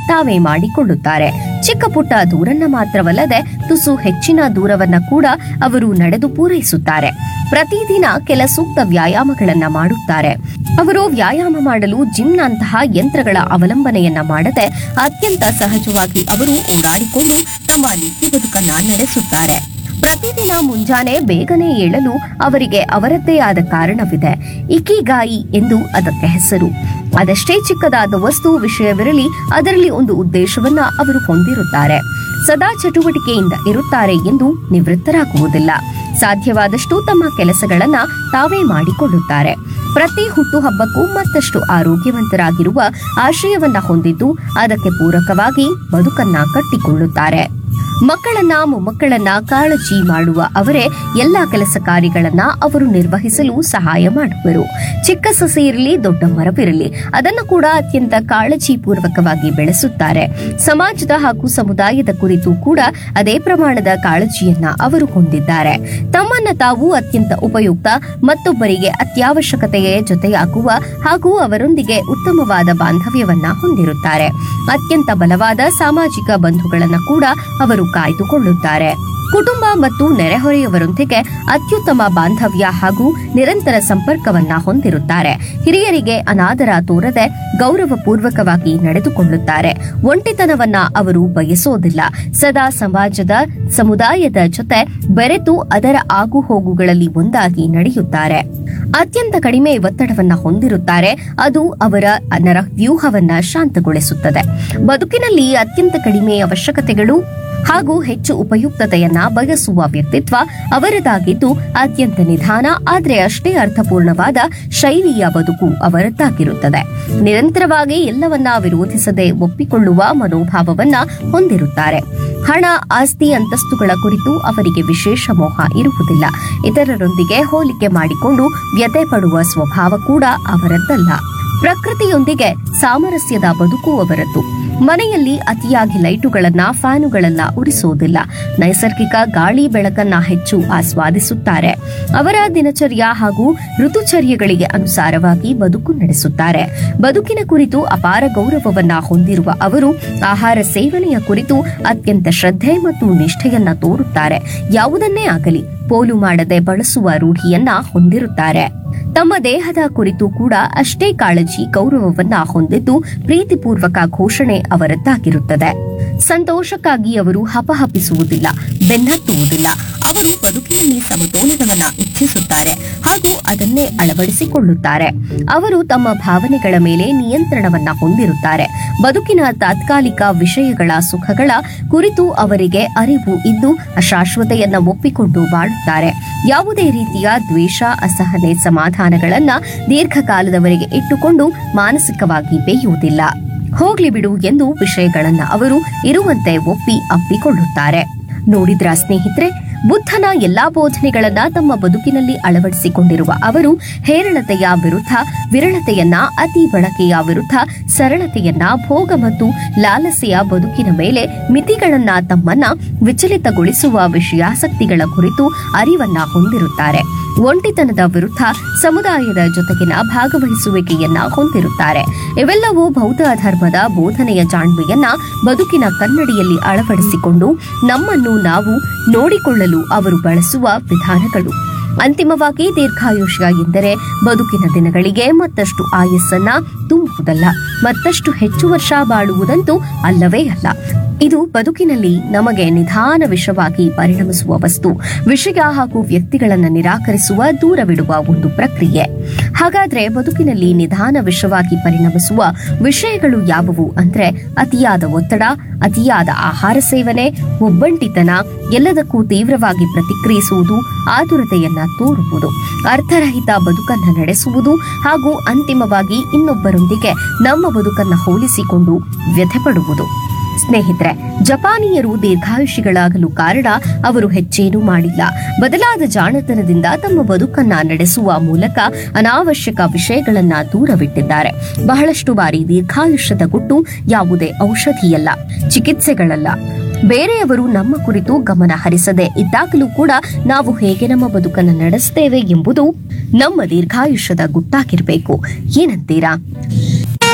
ತಾವೇ ಮಾಡಿಕೊಳ್ಳುತ್ತಾರೆ ಚಿಕ್ಕ ಪುಟ್ಟ ದೂರನ್ನ ಮಾತ್ರವಲ್ಲದೆ ತುಸು ಹೆಚ್ಚಿನ ದೂರವನ್ನ ಕೂಡ ಅವರು ನಡೆದು ಪೂರೈಸುತ್ತಾರೆ ಪ್ರತಿದಿನ ಕೆಲ ಸೂಕ್ತ ವ್ಯಾಯಾಮಗಳನ್ನ ಮಾಡುತ್ತಾರೆ ಅವರು ವ್ಯಾಯಾಮ ಮಾಡಲು ಜಿಮ್ನಂತಹ ಯಂತ್ರಗಳ ಅವಲಂಬನೆಯನ್ನ ಮಾಡದೆ ಅತ್ಯಂತ ಸಹಜವಾಗಿ ಅವರು ಓಡಾಡಿಕೊಂಡು ತಮ್ಮ ನಿತ್ಯ ಬದುಕನ್ನ ನಡೆಸುತ್ತಾರೆ ಪ್ರತಿದಿನ ಮುಂಜಾನೆ ಬೇಗನೆ ಏಳಲು ಅವರಿಗೆ ಅವರದ್ದೇ ಆದ ಕಾರಣವಿದೆ ಇಕಿಗಾಯಿ ಎಂದು ಅದಕ್ಕೆ ಹೆಸರು ಅದೆಷ್ಟೇ ಚಿಕ್ಕದಾದ ವಸ್ತು ವಿಷಯವಿರಲಿ ಅದರಲ್ಲಿ ಒಂದು ಉದ್ದೇಶವನ್ನ ಅವರು ಹೊಂದಿರುತ್ತಾರೆ ಸದಾ ಚಟುವಟಿಕೆಯಿಂದ ಇರುತ್ತಾರೆ ಎಂದು ನಿವೃತ್ತರಾಗುವುದಿಲ್ಲ ಸಾಧ್ಯವಾದಷ್ಟು ತಮ್ಮ ಕೆಲಸಗಳನ್ನ ತಾವೇ ಮಾಡಿಕೊಳ್ಳುತ್ತಾರೆ ಪ್ರತಿ ಹುಟ್ಟುಹಬ್ಬಕ್ಕೂ ಮತ್ತಷ್ಟು ಆರೋಗ್ಯವಂತರಾಗಿರುವ ಆಶಯವನ್ನ ಹೊಂದಿದ್ದು ಅದಕ್ಕೆ ಪೂರಕವಾಗಿ ಬದುಕನ್ನ ಕಟ್ಟಿಕೊಳ್ಳುತ್ತಾರೆ ಮಕ್ಕಳನ್ನ ಮೊಮ್ಮಕ್ಕಳನ್ನ ಕಾಳಜಿ ಮಾಡುವ ಅವರೇ ಎಲ್ಲಾ ಕೆಲಸ ಕಾರ್ಯಗಳನ್ನ ಅವರು ನಿರ್ವಹಿಸಲು ಸಹಾಯ ಮಾಡುವರು ಚಿಕ್ಕ ಸಸಿ ಇರಲಿ ದೊಡ್ಡ ಮರವಿರಲಿ ಅದನ್ನು ಕೂಡ ಅತ್ಯಂತ ಕಾಳಜಿ ಪೂರ್ವಕವಾಗಿ ಬೆಳೆಸುತ್ತಾರೆ ಸಮಾಜದ ಹಾಗೂ ಸಮುದಾಯದ ಕುರಿತು ಕೂಡ ಅದೇ ಪ್ರಮಾಣದ ಕಾಳಜಿಯನ್ನ ಅವರು ಹೊಂದಿದ್ದಾರೆ ತಮ್ಮನ್ನ ತಾವು ಅತ್ಯಂತ ಉಪಯುಕ್ತ ಮತ್ತೊಬ್ಬರಿಗೆ ಅತ್ಯವಶ್ಯಕತೆಯ ಜೊತೆಯಾಗುವ ಹಾಗೂ ಅವರೊಂದಿಗೆ ಉತ್ತಮವಾದ ಬಾಂಧವ್ಯವನ್ನ ಹೊಂದಿರುತ್ತಾರೆ ಅತ್ಯಂತ ಬಲವಾದ ಸಾಮಾಜಿಕ ಬಂಧುಗಳನ್ನ ಕೂಡ ಅವರು ಕಾಯ್ದುಕೊಳ್ಳುತ್ತಾರೆ ಕುಟುಂಬ ಮತ್ತು ನೆರೆಹೊರೆಯವರೊಂದಿಗೆ ಅತ್ಯುತ್ತಮ ಬಾಂಧವ್ಯ ಹಾಗೂ ನಿರಂತರ ಸಂಪರ್ಕವನ್ನ ಹೊಂದಿರುತ್ತಾರೆ ಹಿರಿಯರಿಗೆ ಅನಾದರ ತೋರದೆ ಗೌರವಪೂರ್ವಕವಾಗಿ ನಡೆದುಕೊಳ್ಳುತ್ತಾರೆ ಒಂಟಿತನವನ್ನ ಅವರು ಬಯಸೋದಿಲ್ಲ ಸದಾ ಸಮಾಜದ ಸಮುದಾಯದ ಜೊತೆ ಬೆರೆತು ಅದರ ಆಗುಹೋಗುಗಳಲ್ಲಿ ಒಂದಾಗಿ ನಡೆಯುತ್ತಾರೆ ಅತ್ಯಂತ ಕಡಿಮೆ ಒತ್ತಡವನ್ನ ಹೊಂದಿರುತ್ತಾರೆ ಅದು ಅವರ ನರ ವ್ಯೂಹವನ್ನ ಶಾಂತಗೊಳಿಸುತ್ತದೆ ಬದುಕಿನಲ್ಲಿ ಅತ್ಯಂತ ಕಡಿಮೆ ಅವಶ್ಯಕತೆಗಳು ಹಾಗೂ ಹೆಚ್ಚು ಉಪಯುಕ್ತತೆಯನ್ನ ಬಯಸುವ ವ್ಯಕ್ತಿತ್ವ ಅವರದಾಗಿದ್ದು ಅತ್ಯಂತ ನಿಧಾನ ಆದ್ರೆ ಅಷ್ಟೇ ಅರ್ಥಪೂರ್ಣವಾದ ಶೈಲಿಯ ಬದುಕು ಅವರದ್ದಾಗಿರುತ್ತದೆ ನಿರಂತರವಾಗಿ ಎಲ್ಲವನ್ನ ವಿರೋಧಿಸದೆ ಒಪ್ಪಿಕೊಳ್ಳುವ ಮನೋಭಾವವನ್ನ ಹೊಂದಿರುತ್ತಾರೆ ಹಣ ಆಸ್ತಿ ಅಂತಸ್ತುಗಳ ಕುರಿತು ಅವರಿಗೆ ವಿಶೇಷ ಮೋಹ ಇರುವುದಿಲ್ಲ ಇತರರೊಂದಿಗೆ ಹೋಲಿಕೆ ಮಾಡಿಕೊಂಡು ವ್ಯತೆ ಪಡುವ ಸ್ವಭಾವ ಕೂಡ ಅವರದ್ದಲ್ಲ ಪ್ರಕೃತಿಯೊಂದಿಗೆ ಸಾಮರಸ್ಯದ ಬದುಕು ಅವರದ್ದು ಮನೆಯಲ್ಲಿ ಅತಿಯಾಗಿ ಲೈಟುಗಳನ್ನ ಫ್ಯಾನುಗಳನ್ನ ಉರಿಸೋದಿಲ್ಲ ನೈಸರ್ಗಿಕ ಗಾಳಿ ಬೆಳಕನ್ನ ಹೆಚ್ಚು ಆಸ್ವಾದಿಸುತ್ತಾರೆ ಅವರ ದಿನಚರ್ಯ ಹಾಗೂ ಋತುಚರ್ಯಗಳಿಗೆ ಅನುಸಾರವಾಗಿ ಬದುಕು ನಡೆಸುತ್ತಾರೆ ಬದುಕಿನ ಕುರಿತು ಅಪಾರ ಗೌರವವನ್ನ ಹೊಂದಿರುವ ಅವರು ಆಹಾರ ಸೇವನೆಯ ಕುರಿತು ಅತ್ಯಂತ ಶ್ರದ್ಧೆ ಮತ್ತು ನಿಷ್ಠೆಯನ್ನ ತೋರುತ್ತಾರೆ ಯಾವುದನ್ನೇ ಆಗಲಿ ಪೋಲು ಮಾಡದೆ ಬಳಸುವ ರೂಢಿಯನ್ನ ಹೊಂದಿರುತ್ತಾರೆ ತಮ್ಮ ದೇಹದ ಕುರಿತು ಕೂಡ ಅಷ್ಟೇ ಕಾಳಜಿ ಗೌರವವನ್ನ ಹೊಂದಿದ್ದು ಪ್ರೀತಿಪೂರ್ವಕ ಘೋಷಣೆ ಅವರದ್ದಾಗಿರುತ್ತದೆ ಸಂತೋಷಕ್ಕಾಗಿ ಅವರು ಹಪಹಪಿಸುವುದಿಲ್ಲ ಬೆನ್ನತ್ತುವುದಿಲ್ಲ ಅವರು ಬದುಕಿನಲ್ಲಿ ಸಮತೋಲನವನ್ನ ಇಚ್ಛಿಸುತ್ತಾರೆ ಹಾಗೂ ಅದನ್ನೇ ಅಳವಡಿಸಿಕೊಳ್ಳುತ್ತಾರೆ ಅವರು ತಮ್ಮ ಭಾವನೆಗಳ ಮೇಲೆ ನಿಯಂತ್ರಣವನ್ನ ಹೊಂದಿರುತ್ತಾರೆ ಬದುಕಿನ ತಾತ್ಕಾಲಿಕ ವಿಷಯಗಳ ಸುಖಗಳ ಕುರಿತು ಅವರಿಗೆ ಅರಿವು ಇದ್ದು ಅಶಾಶ್ವತೆಯನ್ನ ಒಪ್ಪಿಕೊಂಡು ಬಾಳುತ್ತಾರೆ ಯಾವುದೇ ರೀತಿಯ ದ್ವೇಷ ಅಸಹನೆ ಸಮಾಧಾನಗಳನ್ನ ದೀರ್ಘಕಾಲದವರೆಗೆ ಇಟ್ಟುಕೊಂಡು ಮಾನಸಿಕವಾಗಿ ಬೇಯುವುದಿಲ್ಲ ಹೋಗ್ಲಿ ಬಿಡು ಎಂದು ವಿಷಯಗಳನ್ನ ಅವರು ಇರುವಂತೆ ಒಪ್ಪಿ ಅಪ್ಪಿಕೊಳ್ಳುತ್ತಾರೆ ನೋಡಿದ್ರ ಸ್ನೇಹಿತರೆ ಬುದ್ಧನ ಎಲ್ಲಾ ಬೋಧನೆಗಳನ್ನ ತಮ್ಮ ಬದುಕಿನಲ್ಲಿ ಅಳವಡಿಸಿಕೊಂಡಿರುವ ಅವರು ಹೇರಳತೆಯ ವಿರುದ್ಧ ವಿರಳತೆಯನ್ನ ಅತಿ ಬಳಕೆಯ ವಿರುದ್ಧ ಸರಳತೆಯನ್ನ ಭೋಗ ಮತ್ತು ಲಾಲಸೆಯ ಬದುಕಿನ ಮೇಲೆ ಮಿತಿಗಳನ್ನ ತಮ್ಮನ್ನ ವಿಚಲಿತಗೊಳಿಸುವ ವಿಷಯಾಸಕ್ತಿಗಳ ಕುರಿತು ಅರಿವನ್ನ ಹೊಂದಿರುತ್ತಾರೆ ಒಂಟಿತನದ ವಿರುದ್ಧ ಸಮುದಾಯದ ಜೊತೆಗಿನ ಭಾಗವಹಿಸುವಿಕೆಯನ್ನ ಹೊಂದಿರುತ್ತಾರೆ ಇವೆಲ್ಲವೂ ಬೌದ್ಧ ಧರ್ಮದ ಬೋಧನೆಯ ಜಾಣ್ಮೆಯನ್ನ ಬದುಕಿನ ಕನ್ನಡಿಯಲ್ಲಿ ಅಳವಡಿಸಿಕೊಂಡು ನಮ್ಮನ್ನು ನಾವು ನೋಡಿಕೊಳ್ಳಲು ಅವರು ಬಳಸುವ ವಿಧಾನಗಳು ಅಂತಿಮವಾಗಿ ದೀರ್ಘಾಯುಷ್ಯ ಎಂದರೆ ಬದುಕಿನ ದಿನಗಳಿಗೆ ಮತ್ತಷ್ಟು ಆಯಸ್ಸನ್ನ ತುಂಬುವುದಲ್ಲ ಮತ್ತಷ್ಟು ಹೆಚ್ಚು ವರ್ಷ ಬಾಳುವುದಂತೂ ಅಲ್ಲವೇ ಅಲ್ಲ ಇದು ಬದುಕಿನಲ್ಲಿ ನಮಗೆ ನಿಧಾನ ವಿಷವಾಗಿ ಪರಿಣಮಿಸುವ ವಸ್ತು ವಿಷಯ ಹಾಗೂ ವ್ಯಕ್ತಿಗಳನ್ನು ನಿರಾಕರಿಸುವ ದೂರವಿಡುವ ಒಂದು ಪ್ರಕ್ರಿಯೆ ಹಾಗಾದ್ರೆ ಬದುಕಿನಲ್ಲಿ ನಿಧಾನ ವಿಷವಾಗಿ ಪರಿಣಮಿಸುವ ವಿಷಯಗಳು ಯಾವುವು ಅಂದ್ರೆ ಅತಿಯಾದ ಒತ್ತಡ ಅತಿಯಾದ ಆಹಾರ ಸೇವನೆ ಒಬ್ಬಂಟಿತನ ಎಲ್ಲದಕ್ಕೂ ತೀವ್ರವಾಗಿ ಪ್ರತಿಕ್ರಿಯಿಸುವುದು ಆತುರತೆಯನ್ನ ತೋರುವುದು ಅರ್ಥರಹಿತ ಬದುಕನ್ನ ನಡೆಸುವುದು ಹಾಗೂ ಅಂತಿಮವಾಗಿ ಇನ್ನೊಬ್ಬರೊಂದಿಗೆ ನಮ್ಮ ಬದುಕನ್ನ ಹೋಲಿಸಿಕೊಂಡು ವ್ಯಥೆಪಡುವುದು ಸ್ನೇಹಿತರೆ ಜಪಾನಿಯರು ದೀರ್ಘಾಯುಷಿಗಳಾಗಲು ಕಾರಣ ಅವರು ಹೆಚ್ಚೇನೂ ಮಾಡಿಲ್ಲ ಬದಲಾದ ಜಾಣತನದಿಂದ ತಮ್ಮ ಬದುಕನ್ನ ನಡೆಸುವ ಮೂಲಕ ಅನಾವಶ್ಯಕ ವಿಷಯಗಳನ್ನ ದೂರವಿಟ್ಟಿದ್ದಾರೆ ಬಹಳಷ್ಟು ಬಾರಿ ದೀರ್ಘಾಯುಷ್ಯದ ಗುಟ್ಟು ಯಾವುದೇ ಔಷಧಿಯಲ್ಲ ಚಿಕಿತ್ಸೆಗಳಲ್ಲ ಬೇರೆಯವರು ನಮ್ಮ ಕುರಿತು ಗಮನ ಹರಿಸದೆ ಇದ್ದಾಗಲೂ ಕೂಡ ನಾವು ಹೇಗೆ ನಮ್ಮ ಬದುಕನ್ನು ನಡೆಸ್ತೇವೆ ಎಂಬುದು ನಮ್ಮ ದೀರ್ಘಾಯುಷ್ಯದ ಗುಟ್ಟಾಗಿರಬೇಕು ಏನಂತೀರಾ